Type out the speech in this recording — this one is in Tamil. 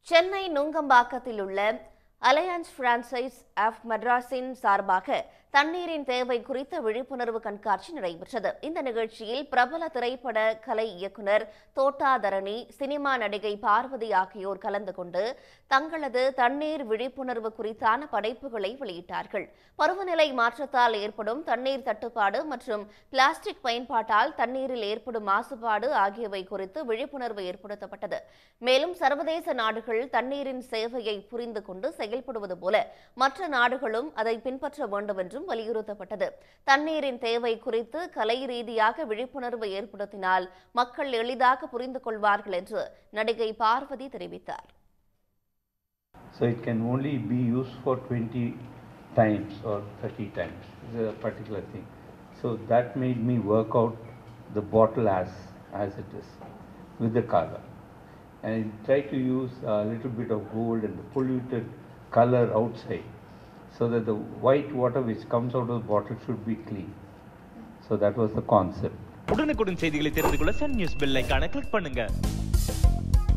சென்னை நுங்கம்பாக்கத்தில் உள்ள அலையன்ஸ் பிரான்சைஸ் ஆஃப் மெட்ராஸின் சார்பாக தண்ணீரின் தேவை குறித்த விழிப்புணர்வு கண்காட்சி நடைபெற்றது இந்த நிகழ்ச்சியில் பிரபல திரைப்பட கலை இயக்குனர் தோட்டாதரணி சினிமா நடிகை பார்வதி ஆகியோர் கலந்து கொண்டு தங்களது தண்ணீர் விழிப்புணர்வு குறித்தான படைப்புகளை வெளியிட்டார்கள் பருவநிலை மாற்றத்தால் ஏற்படும் தண்ணீர் தட்டுப்பாடு மற்றும் பிளாஸ்டிக் பயன்பாட்டால் தண்ணீரில் ஏற்படும் மாசுபாடு ஆகியவை குறித்து விழிப்புணர்வு ஏற்படுத்தப்பட்டது மேலும் சர்வதேச நாடுகள் தண்ணீரின் சேவையை புரிந்து கொண்டு செயல்படுவது போல மற்ற நாடுகளும் அதை பின்பற்ற வேண்டும் என்றும் வலியுறுத்தப்பட்டது தண்ணீரின் தேவை குறித்து கலை ரீதியாக விழிப்புணர்வு ஏற்படுத்தினால் மக்கள் எளிதாக புரிந்து கொள்வார்கள் என்று நடிகை பார்வதி தெரிவித்தார் So it can only be used for 20 times or 30 times, is a particular thing. So that made me work out the bottle as, as it is with the color. And try to use a little bit of gold and the polluted color outside so that the white water which comes out of the bottle should be clean. So that was the concept. உடனுக்குடன் செய்திகளை தெரிந்து கொள்ள சன் நியூஸ் பெல் ஐகானை கிளிக் பண்ணுங்க